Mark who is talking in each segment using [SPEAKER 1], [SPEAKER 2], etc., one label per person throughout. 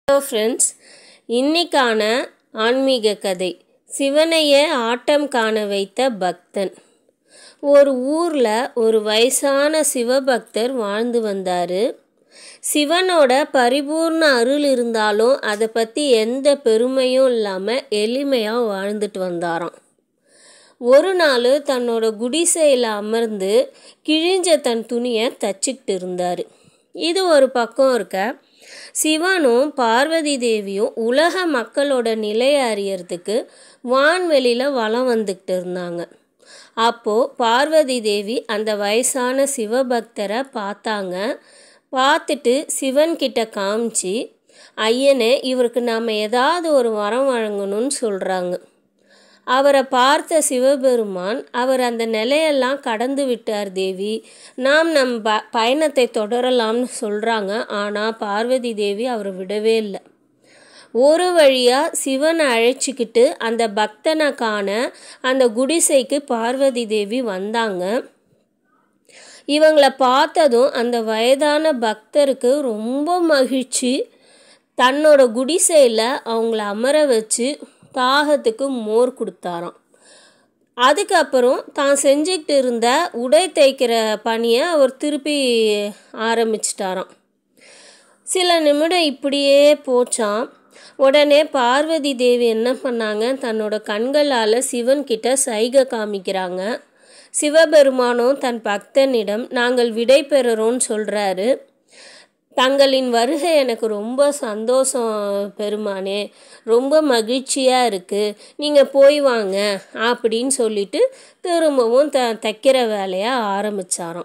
[SPEAKER 1] hello friends இன்னைக்கான ஆன்மீக கதை சிவனைய ஆட்டம் காண வைத்த பக்தன் ஒரு ஊரில் ஒரு வயசான சிவபக்தர் வாழ்ந்து வந்தார் சிவனோட பரிபூர்ண அருள் இருந்தாலும் அதை பற்றி எந்த பெருமையும் இல்லாமல் எளிமையாக வாழ்ந்துட்டு வந்தாராம் ஒரு நாள் தன்னோட குடிசையில் அமர்ந்து கிழிஞ்ச தன் துணியை தச்சுக்கிட்டு இருந்தார் இது ஒரு பக்கம் இருக்க சிவனும் பார்வதி தேவியும் உலக மக்களோட நிலையை அறியறதுக்கு வான்வெளியில் வலம் வந்துக்கிட்டு இருந்தாங்க அப்போது பார்வதி தேவி அந்த வயசான சிவபக்தரை பார்த்தாங்க பார்த்துட்டு சிவன்கிட்ட காமிச்சு ஐயனே இவருக்கு நாம் ஏதாவது ஒரு வரம் வழங்கணும்னு சொல்கிறாங்க அவரை பார்த்த சிவபெருமான் அவர் அந்த நிலையெல்லாம் கடந்து விட்டார் தேவி நாம் நம் ப பயணத்தை தொடரலாம்னு சொல்கிறாங்க ஆனால் பார்வதி தேவி அவரை விடவே இல்லை ஒரு வழியாக சிவனை அழைச்சிக்கிட்டு அந்த பக்தனை காண அந்த குடிசைக்கு பார்வதி தேவி வந்தாங்க இவங்களை பார்த்ததும் அந்த வயதான பக்தருக்கு ரொம்ப மகிழ்ச்சி தன்னோட குடிசையில் அவங்கள அமர வச்சு தாகத்துக்கு மோர் கொடுத்தாராம் அதுக்கப்புறம் தான் செஞ்சுக்கிட்டு இருந்த உடை தைக்கிற பணியை அவர் திருப்பி ஆரம்பிச்சிட்டாராம் சில நிமிடம் இப்படியே போச்சான் உடனே பார்வதி தேவி என்ன பண்ணாங்க தன்னோட கண்களால் சிவன்கிட்ட சைகை காமிக்கிறாங்க சிவபெருமானும் தன் பக்தனிடம் நாங்கள் விடை பெறுறோம்னு சொல்கிறாரு தங்களின் வருகை எனக்கு ரொம்ப சந்தோஷம் பெருமானே ரொம்ப மகிழ்ச்சியாக இருக்குது நீங்கள் போய் வாங்க அப்படின்னு சொல்லிட்டு திரும்பவும் த தைக்கிற வேலையை ஆரம்பித்தாராம்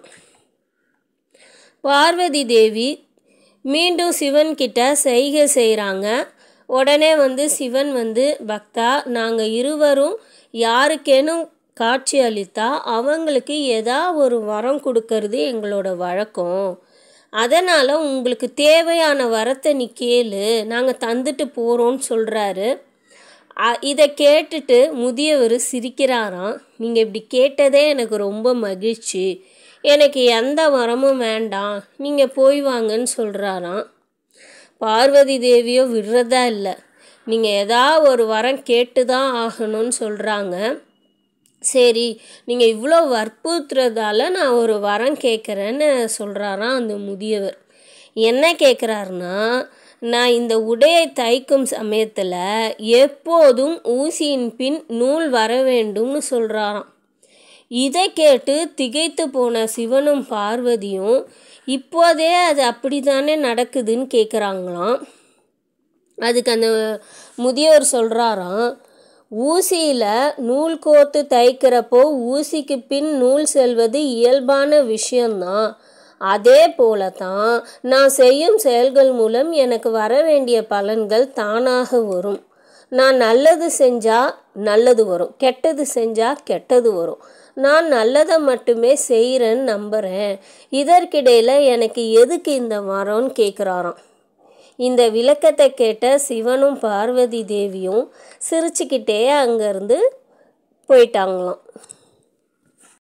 [SPEAKER 1] பார்வதி தேவி மீண்டும் சிவன்கிட்ட செய்கை செய்கிறாங்க உடனே வந்து சிவன் வந்து பக்தா நாங்கள் இருவரும் யாருக்கேனும் காட்சி அளித்தா அவங்களுக்கு ஏதா ஒரு வரம் கொடுக்கறது எங்களோட வழக்கம் அதனால் உங்களுக்கு தேவையான வரத்தை நீ கேளு நாங்கள் தந்துட்டு போகிறோன்னு சொல்கிறாரு இதை கேட்டுட்டு முதியவர் சிரிக்கிறாராம் நீங்கள் இப்படி கேட்டதே எனக்கு ரொம்ப மகிழ்ச்சி எனக்கு எந்த வரமும் வேண்டாம் நீங்கள் போய் வாங்கன்னு சொல்கிறாராம் பார்வதி தேவியோ விடுறதா இல்லை நீங்கள் எதா ஒரு வரம் கேட்டு தான் ஆகணும்னு சொல்கிறாங்க சரி நீங்கள் இவ்வளோ வற்புறுத்துறதால நான் ஒரு வரம் கேட்குறேன்னு சொல்கிறாராம் அந்த முதியவர் என்ன கேட்குறாருன்னா நான் இந்த உடையை தைக்கும் சமயத்தில் எப்போதும் ஊசியின் பின் நூல் வர வேண்டும்னு சொல்கிறாராம் இதை கேட்டு திகைத்து போன சிவனும் பார்வதியும் இப்போதே அது அப்படி தானே நடக்குதுன்னு கேட்குறாங்களாம் அதுக்கு அந்த முதியவர் சொல்கிறாராம் ஊசியில் நூல் கோர்த்து தைக்கிறப்போ ஊசிக்கு பின் நூல் செல்வது இயல்பான விஷயந்தான் அதே போல தான் நான் செய்யும் செயல்கள் மூலம் எனக்கு வர வேண்டிய பலன்கள் தானாக வரும் நான் நல்லது செஞ்சால் நல்லது வரும் கெட்டது செஞ்சால் கெட்டது வரும் நான் நல்லதை மட்டுமே செய்கிறேன்னு நம்புகிறேன் இதற்கிடையில் எனக்கு எதுக்கு இந்த மரம்னு கேட்குறாராம் இந்த விளக்கத்தை கேட்ட சிவனும் பார்வதி தேவியும் சிரிச்சுக்கிட்டே அங்கேருந்து போயிட்டாங்களாம்